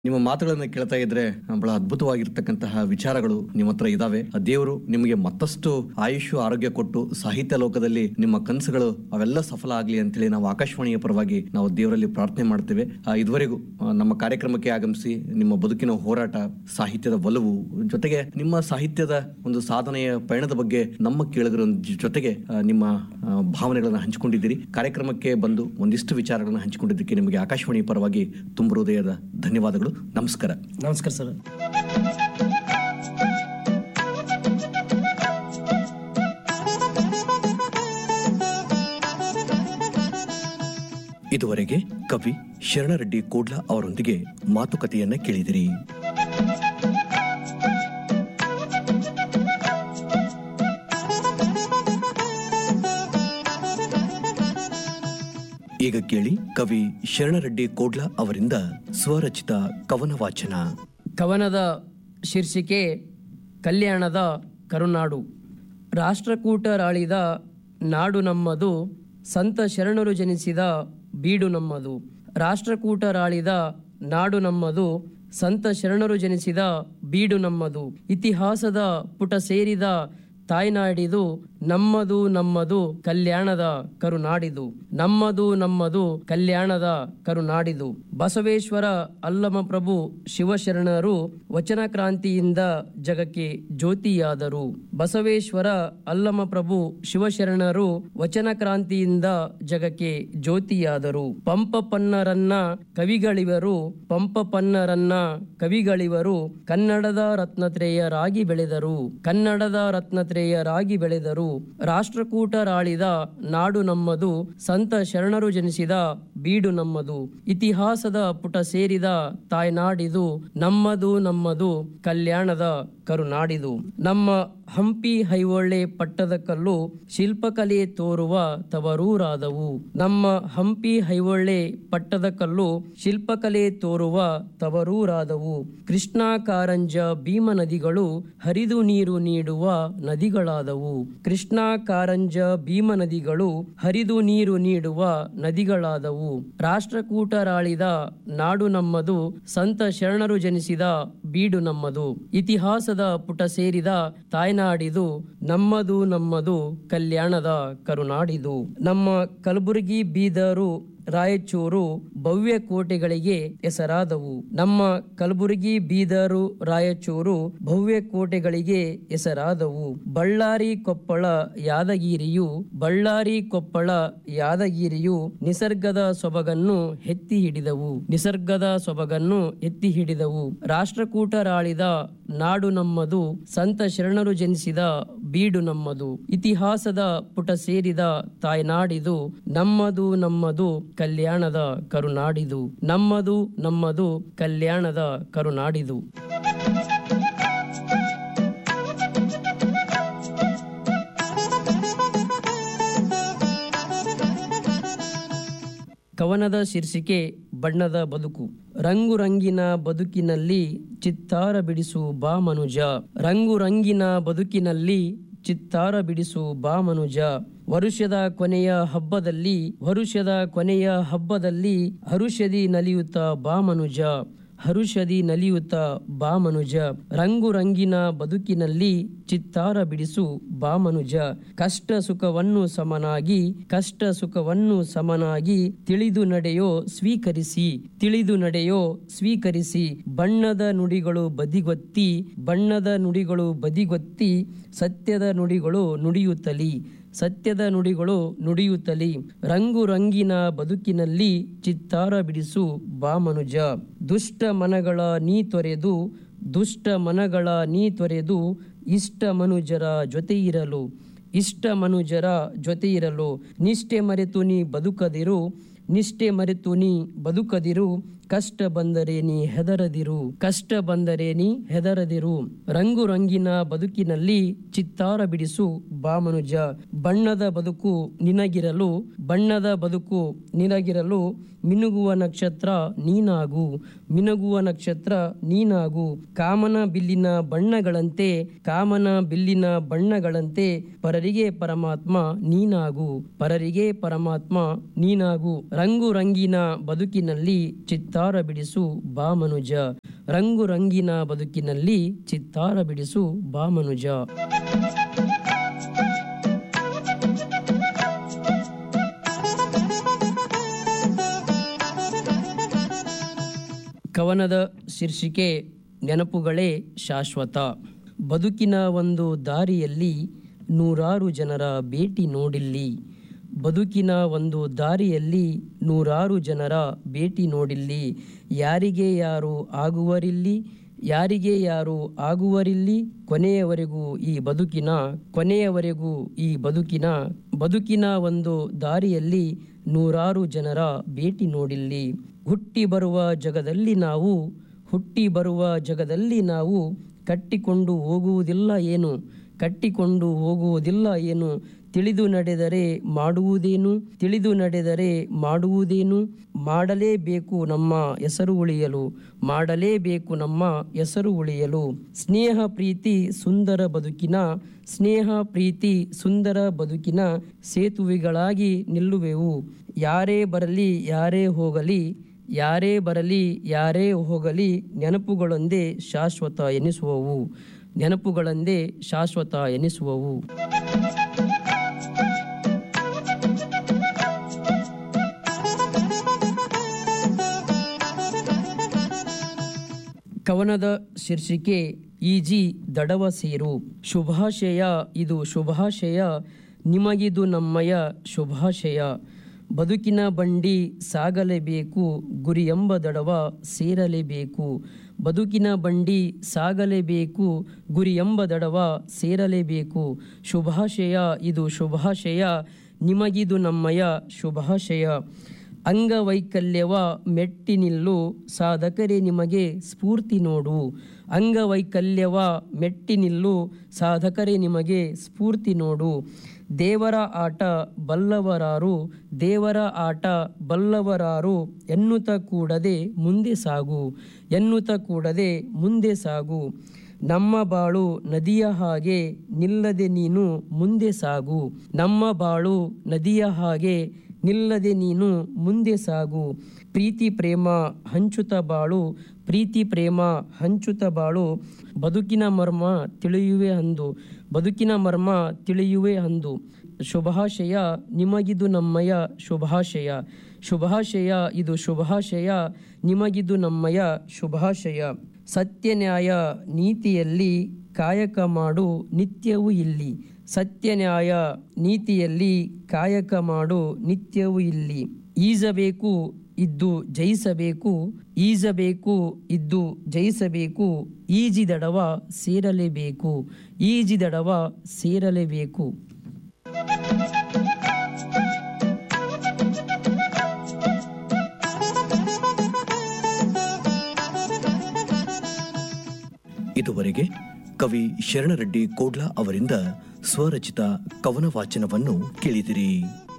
ನಿಮ್ಮ ಮಾತುಗಳನ್ನ ಕೇಳ್ತಾ ಇದ್ರೆ ಬಹಳ ಅದ್ಭುತವಾಗಿರ್ತಕ್ಕಂತಹ ವಿಚಾರಗಳು ನಿಮ್ಮ ಹತ್ರ ಇದಾವೆ ಆ ದೇವರು ನಿಮಗೆ ಮತ್ತಷ್ಟು ಆಯುಷ್ ಆರೋಗ್ಯ ಕೊಟ್ಟು ಸಾಹಿತ್ಯ ಲೋಕದಲ್ಲಿ ನಿಮ್ಮ ಕನಸುಗಳು ಅವೆಲ್ಲ ಸಫಲ ಆಗ್ಲಿ ಅಂತೇಳಿ ನಾವು ಆಕಾಶವಾಣಿಯ ಪರವಾಗಿ ನಾವು ದೇವರಲ್ಲಿ ಪ್ರಾರ್ಥನೆ ಮಾಡ್ತೇವೆ ಆ, ಇದುವರೆಗೂ ಆ, ನಮ್ಮ ಕಾರ್ಯಕ್ರಮಕ್ಕೆ ಆಗಮಿಸಿ ನಿಮ್ಮ ಬದುಕಿನ ಹೋರಾಟ ಸಾಹಿತ್ಯದ ಒಲವು ಜೊತೆಗೆ ನಿಮ್ಮ ಸಾಹಿತ್ಯದ ಒಂದು ಸಾಧನೆಯ ಪಯಣದ ಬಗ್ಗೆ ನಮ್ಮ ಕೇಳಿದ್ರ ಜೊತೆಗೆ ಆ, ನಿಮ್ಮ ಆ, ಭಾವನೆಗಳನ್ನ ಹಂಚಿಕೊಂಡಿದ್ದೀರಿ ಕಾರ್ಯಕ್ರಮಕ್ಕೆ ಬಂದು ಒಂದಿಷ್ಟು ವಿಚಾರಗಳನ್ನ ಹಂಚಿಕೊಂಡಿದ್ದಕ್ಕೆ ನಿಮಗೆ ಆಕಾಶವಾಣಿ ಪರವಾಗಿ ತುಂಬ ಹೃದಯದ ಧನ್ಯವಾದಗಳು ನಮಸ್ಕಾರ ನಮಸ್ಕಾರ ಸರ್ ಇದುವರೆಗೆ ಕವಿ ಶರಣರೆಡ್ಡಿ ಕೋಡ್ಲ ಅವರೊಂದಿಗೆ ಮಾತುಕತೆಯನ್ನ ಕೇಳಿದಿರಿ ಈಗ ಕೇಳಿ ಕವಿ ಶರಣರೆಡ್ಡಿ ಕೋಡ್ಲ ಅವರಿಂದ ಸ್ವರಚಿತ ಕವನ ವಾಚನ ಕವನದ ಶೀರ್ಷಿಕೆ ಕಲ್ಯಾಣದ ಕರುನಾಡು ರಾಷ್ಟ್ರಕೂಟರಾಳಿದ ನಾಡು ನಮ್ಮದು ಸಂತ ಶರಣರು ಜನಿಸಿದ ಬೀಡು ನಮ್ಮದು ರಾಷ್ಟ್ರಕೂಟರಾಳಿದ ನಾಡು ನಮ್ಮದು ಸಂತ ಶರಣರು ಜನಿಸಿದ ಬೀಡು ನಮ್ಮದು ಇತಿಹಾಸದ ಪುಟ ಸೇರಿದ ತಾಯ್ನಾಡಿದು ನಮ್ಮದು ನಮ್ಮದು ಕಲ್ಯಾಣದ ಕರುನಾಡಿದು ನಮ್ಮದು ನಮ್ಮದು ಕಲ್ಯಾಣದ ಕರುನಾಡಿದು ಬಸವೇಶ್ವರ ಅಲ್ಲಮ ಪ್ರಭು ಶಿವಶರಣರು ವಚನ ಕ್ರಾಂತಿಯಿಂದ ಜಗಕ್ಕೆ ಜ್ಯೋತಿಯಾದರು ಬಸವೇಶ್ವರ ಅಲ್ಲಮ ಪ್ರಭು ಶಿವಶರಣರು ವಚನ ಕ್ರಾಂತಿಯಿಂದ ಜಗಕ್ಕೆ ಜ್ಯೋತಿಯಾದರು ಪಂಪಪನ್ನರನ್ನ ಕವಿಗಳಿವರು ಪಂಪಪನ್ನರನ್ನ ಕವಿಗಳಿವರು ಕನ್ನಡದ ರತ್ನತ್ರೇಯರಾಗಿ ಬೆಳೆದರು ಕನ್ನಡದ ರತ್ನತ್ರೇಯರಾಗಿ ಬೆಳೆದರು ರಾಷ್ಟ್ರಕೂಟರಾಳಿದ ನಾಡು ನಮ್ಮದು ಸಂತ ಶರಣರು ಜನಿಸಿದ ಬೀಡು ನಮ್ಮದು ಇತಿಹಾಸದ ಪುಟ ಸೇರಿದ ತಾಯ್ನಾಡಿದು ನಮ್ಮದು ನಮ್ಮದು ಕಲ್ಯಾಣದ ಕರುನಾಡಿದು ನಮ್ಮ ಹಂಪಿ ಹೈವೊಳ್ಳೆ ಪಟ್ಟದ ಕಲ್ಲು ಶಿಲ್ಪಕಲೆ ತೋರುವ ತವರೂರಾದವು ನಮ್ಮ ಹಂಪಿ ಹೈವೊಳ್ಳೆ ಪಟ್ಟದ ಕಲ್ಲು ಶಿಲ್ಪಕಲೆ ತೋರುವ ತವರೂರಾದವು ಕೃಷ್ಣಾ ಕಾರಂಜ ಭೀಮ ನದಿಗಳು ಹರಿದು ನೀರು ನೀಡುವ ನದಿಗಳಾದವು ಕೃಷ್ಣಾ ಕಾರಂಜ ಭೀಮ ನದಿಗಳು ಹರಿದು ನೀರು ನೀಡುವ ನದಿಗಳಾದವು ರಾಷ್ಟ್ರಕೂಟರಾಳಿದ ನಾಡು ನಮ್ಮದು ಸಂತ ಶರಣರು ಜನಿಸಿದ ಬೀಡು ನಮ್ಮದು ಇತಿಹಾಸದ ಪುಟ ಸೇರಿದ ತಾಯ್ನಾಡಿದು ನಮ್ಮದು ನಮ್ಮದು ಕಲ್ಯಾಣದ ಕರುನಾಡಿದು ನಮ್ಮ ಕಲಬುರಗಿ ಬೀದರು ರಾಯಚೂರು ಭವ್ಯ ಕೋಟೆಗಳಿಗೆ ಹೆಸರಾದವು ನಮ್ಮ ಕಲಬುರಗಿ ಬೀದರು ರಾಯಚೂರು ಭವ್ಯ ಕೋಟೆಗಳಿಗೆ ಹೆಸರಾದವು ಬಳ್ಳಾರಿ ಕೊಪ್ಪಳ ಯಾದಗಿರಿಯು ಬಳ್ಳಾರಿ ಕೊಪ್ಪಳ ಯಾದಗಿರಿಯು ನಿಸರ್ಗದ ಸೊಬಗನ್ನು ಎತ್ತಿ ಹಿಡಿದವು ನಿಸರ್ಗದ ಸೊಬಗನ್ನು ಎತ್ತಿ ಹಿಡಿದವು ರಾಷ್ಟ್ರಕೂಟರಾಳಿದ ನಾಡು ನಮ್ಮದು ಸಂತ ಶರಣರು ಜನಿಸಿದ ಬೀಡು ನಮ್ಮದು ಇತಿಹಾಸದ ಪುಟ ಸೇರಿದ ತಾಯ್ನಾಡಿದು ನಮ್ಮದು ನಮ್ಮದು ಕಲ್ಯಾಣದ ಕರುನಾಡಿದು ನಮ್ಮದು ನಮ್ಮದು ಕಲ್ಯಾಣದ ಕರುನಾಡಿದು ಕವನದ ಶೀರ್ಷಿಕೆ ಬಣ್ಣದ ಬದುಕು ರಂಗು ರಂಗಿನ ಬದುಕಿನಲ್ಲಿ ಚಿತ್ತಾರ ಬಿಡಿಸು ಬಾ ಮನುಜ ರಂಗು ರಂಗಿನ ಬದುಕಿನಲ್ಲಿ ಚಿತ್ತಾರ ಬಿಡಿಸು ಬಾ ಮನುಜ ವರುಷದ ಕೊನೆಯ ಹಬ್ಬದಲ್ಲಿ ವರುಷದ ಕೊನೆಯ ಹಬ್ಬದಲ್ಲಿ ಹರುಷದಿ ನಲಿಯುತ್ತ ಬಾ ಮನುಜ ಹರುಷದಿ ನಲಿಯುತ್ತ ಬಾ ಮನುಜ ರಂಗು ರಂಗಿನ ಬದುಕಿನಲ್ಲಿ ಚಿತ್ತಾರ ಬಿಡಿಸು ಬಾ ಮನುಜ ಕಷ್ಟ ಸುಖವನ್ನು ಸಮನಾಗಿ ಕಷ್ಟ ಸುಖವನ್ನು ಸಮನಾಗಿ ತಿಳಿದು ನಡೆಯೋ ಸ್ವೀಕರಿಸಿ ತಿಳಿದು ನಡೆಯೋ ಸ್ವೀಕರಿಸಿ ಬಣ್ಣದ ನುಡಿಗಳು ಬದಿಗೊತ್ತಿ ಬಣ್ಣದ ನುಡಿಗಳು ಬದಿಗೊತ್ತಿ ಸತ್ಯದ ನುಡಿಗಳು ನುಡಿಯುತ್ತಲಿ ಸತ್ಯದ ನುಡಿಗಳು ನುಡಿಯುತ್ತಲಿ ರಂಗು ರಂಗಿನ ಬದುಕಿನಲ್ಲಿ ಚಿತ್ತಾರ ಬಿಡಿಸು ಬಾ ಮನುಜ ದುಷ್ಟ ಮನಗಳ ನೀ ತೊರೆದು ದುಷ್ಟ ಮನಗಳ ನೀ ತೊರೆದು ಇಷ್ಟ ಮನುಜರ ಜೊತೆ ಇರಲು ಇಷ್ಟ ಮನುಜರ ಜೊತೆ ಇರಲು ನಿಷ್ಠೆ ಮರೆತು ನೀ ಬದುಕದಿರು ನಿಷ್ಠೆ ಮರೆತು ನೀ ಬದುಕದಿರು ಕಷ್ಟ ಬಂದರೆ ನೀ ಹೆದರದಿರು ಕಷ್ಟ ಬಂದರೆ ನೀ ಹೆದರದಿರು ರಂಗು ರಂಗಿನ ಬದುಕಿನಲ್ಲಿ ಚಿತ್ತಾರ ಬಿಡಿಸು ಬಾ ಮನುಜ ಬಣ್ಣದ ಬದುಕು ನಿನಗಿರಲು ಬಣ್ಣದ ಬದುಕು ನಿನಗಿರಲು ಮಿನುಗುವ ನಕ್ಷತ್ರ ನೀನಾಗು ಮಿನುಗುವ ನಕ್ಷತ್ರ ನೀನಾಗು ಕಾಮನ ಬಿಲ್ಲಿನ ಬಣ್ಣಗಳಂತೆ ಕಾಮನ ಬಿಲ್ಲಿನ ಬಣ್ಣಗಳಂತೆ ಪರರಿಗೆ ಪರಮಾತ್ಮ ನೀನಾಗು ಪರರಿಗೆ ಪರಮಾತ್ಮ ನೀನಾಗು ರಂಗು ರಂಗಿನ ಬದುಕಿನಲ್ಲಿ ಚಿತ್ತಾರ ಚಿತ್ತಾರ ಬಿಡಿಸು ಬಾ ಮನುಜ ರಂಗು ರಂಗಿನ ಬದುಕಿನಲ್ಲಿ ಚಿತ್ತಾರ ಬಿಡಿಸು ಬಾ ಮನುಜ ಕವನದ ಶೀರ್ಷಿಕೆ ನೆನಪುಗಳೇ ಶಾಶ್ವತ ಬದುಕಿನ ಒಂದು ದಾರಿಯಲ್ಲಿ ನೂರಾರು ಜನರ ಭೇಟಿ ನೋಡಿಲ್ಲಿ ಬದುಕಿನ ಒಂದು ದಾರಿಯಲ್ಲಿ ನೂರಾರು ಜನರ ಭೇಟಿ ನೋಡಿಲ್ಲಿ ಯಾರಿಗೆ ಯಾರು ಆಗುವರಿಲ್ಲಿ ಯಾರಿಗೆ ಯಾರು ಆಗುವರಿಲ್ಲಿ ಕೊನೆಯವರೆಗೂ ಈ ಬದುಕಿನ ಕೊನೆಯವರೆಗೂ ಈ ಬದುಕಿನ ಬದುಕಿನ ಒಂದು ದಾರಿಯಲ್ಲಿ ನೂರಾರು ಜನರ ಭೇಟಿ ನೋಡಿಲ್ಲಿ ಹುಟ್ಟಿ ಬರುವ ಜಗದಲ್ಲಿ ನಾವು ಹುಟ್ಟಿ ಬರುವ ಜಗದಲ್ಲಿ ನಾವು ಕಟ್ಟಿಕೊಂಡು ಹೋಗುವುದಿಲ್ಲ ಏನು ಕಟ್ಟಿಕೊಂಡು ಹೋಗುವುದಿಲ್ಲ ಏನು ತಿಳಿದು ನಡೆದರೆ ಮಾಡುವುದೇನು ತಿಳಿದು ನಡೆದರೆ ಮಾಡುವುದೇನು ಮಾಡಲೇಬೇಕು ನಮ್ಮ ಹೆಸರು ಉಳಿಯಲು ಮಾಡಲೇಬೇಕು ನಮ್ಮ ಹೆಸರು ಉಳಿಯಲು ಸ್ನೇಹ ಪ್ರೀತಿ ಸುಂದರ ಬದುಕಿನ ಸ್ನೇಹ ಪ್ರೀತಿ ಸುಂದರ ಬದುಕಿನ ಸೇತುವೆಗಳಾಗಿ ನಿಲ್ಲುವೆವು ಯಾರೇ ಬರಲಿ ಯಾರೇ ಹೋಗಲಿ ಯಾರೇ ಬರಲಿ ಯಾರೇ ಹೋಗಲಿ ನೆನಪುಗಳೊಂದೇ ಶಾಶ್ವತ ಎನಿಸುವವು ನೆನಪುಗಳೊಂದೇ ಶಾಶ್ವತ ಎನಿಸುವವು ಕವನದ ಶೀರ್ಷಿಕೆ ಈಜಿ ದಡವ ಸೇರು ಶುಭಾಶಯ ಇದು ಶುಭಾಶಯ ನಿಮಗಿದು ನಮ್ಮಯ ಶುಭಾಶಯ ಬದುಕಿನ ಬಂಡಿ ಸಾಗಲೇಬೇಕು ಗುರಿಯೆಂಬ ದಡವ ಸೇರಲೇಬೇಕು ಬದುಕಿನ ಬಂಡಿ ಸಾಗಲೇಬೇಕು ಗುರಿಯೆಂಬ ದಡವ ಸೇರಲೇಬೇಕು ಶುಭಾಶಯ ಇದು ಶುಭಾಶಯ ನಿಮಗಿದು ನಮ್ಮಯ ಶುಭಾಶಯ ಅಂಗವೈಕಲ್ಯವ ಮೆಟ್ಟಿ ನಿಲ್ಲು ಸಾಧಕರೇ ನಿಮಗೆ ಸ್ಫೂರ್ತಿ ನೋಡು ಅಂಗವೈಕಲ್ಯವ ಮೆಟ್ಟಿ ನಿಲ್ಲು ಸಾಧಕರೇ ನಿಮಗೆ ಸ್ಫೂರ್ತಿ ನೋಡು ದೇವರ ಆಟ ಬಲ್ಲವರಾರು ದೇವರ ಆಟ ಬಲ್ಲವರಾರು ಎನ್ನುತ್ತ ಕೂಡದೆ ಮುಂದೆ ಸಾಗು ಎನ್ನುತ್ತ ಕೂಡದೆ ಮುಂದೆ ಸಾಗು ನಮ್ಮ ಬಾಳು ನದಿಯ ಹಾಗೆ ನಿಲ್ಲದೆ ನೀನು ಮುಂದೆ ಸಾಗು ನಮ್ಮ ಬಾಳು ನದಿಯ ಹಾಗೆ ನಿಲ್ಲದೆ ನೀನು ಮುಂದೆ ಸಾಗು ಪ್ರೀತಿ ಪ್ರೇಮ ಹಂಚುತ ಬಾಳು ಪ್ರೀತಿ ಪ್ರೇಮ ಹಂಚುತ ಬಾಳು ಬದುಕಿನ ಮರ್ಮ ತಿಳಿಯುವೆ ಅಂದು ಬದುಕಿನ ಮರ್ಮ ತಿಳಿಯುವೆ ಅಂದು ಶುಭಾಶಯ ನಿಮಗಿದು ನಮ್ಮಯ ಶುಭಾಶಯ ಶುಭಾಶಯ ಇದು ಶುಭಾಶಯ ನಿಮಗಿದು ನಮ್ಮಯ ಶುಭಾಶಯ ಸತ್ಯ ನ್ಯಾಯ ನೀತಿಯಲ್ಲಿ ಕಾಯಕ ಮಾಡು ನಿತ್ಯವೂ ಇಲ್ಲಿ ಸತ್ಯ ನ್ಯಾಯ ನೀತಿಯಲ್ಲಿ ಕಾಯಕ ಮಾಡು ನಿತ್ಯವೂ ಇಲ್ಲಿ ಈಜಬೇಕು ಇದ್ದು ಜಯಿಸಬೇಕು ಈಜಬೇಕು ಇದ್ದು ಜಯಿಸಬೇಕು ಈಜಿದಡವ ಸೇರಲೇಬೇಕು ಈಜಿದಡವ ಸೇರಲೇಬೇಕು ಇದುವರೆಗೆ ಕವಿ ಶರಣರೆಡ್ಡಿ ಕೋಡ್ಲಾ ಅವರಿಂದ ಸ್ವರಚಿತ ಕವನ ವಾಚನವನ್ನು ಕೇಳಿದಿರಿ